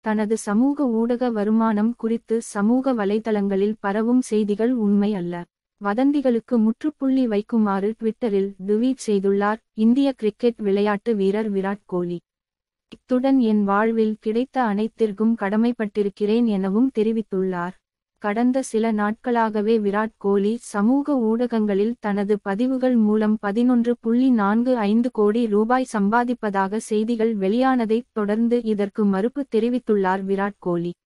தனது சமூக ஊடக வருமானம் குறித்து சமூக வலைதளங்களில் பரவும் செய்திகள் உண்மை அல்ல வதந்திகளுக்கு முற்றுப்புள்ளி வைக்குமாறு ட்விட்டரில் டுவீட் செய்துள்ளார் இந்திய கிரிக்கெட் விளையாட்டு வீரர் விராட் கோலி இத்துடன் என் வாழ்வில் கிடைத்த அனைத்திற்கும் கடமைப்பட்டிருக்கிறேன் எனவும் தெரிவித்துள்ளார் கடந்த சில நாட்களாகவே விராட் கோலி சமூக ஊடகங்களில் தனது பதிவுகள் மூலம் பதினொன்று புள்ளி நான்கு ஐந்து கோடி ரூபாய் சம்பாதிப்பதாக செய்திகள் வெளியானதைத் தொடர்ந்து இதற்கு மறுப்பு தெரிவித்துள்ளார் விராட் கோலி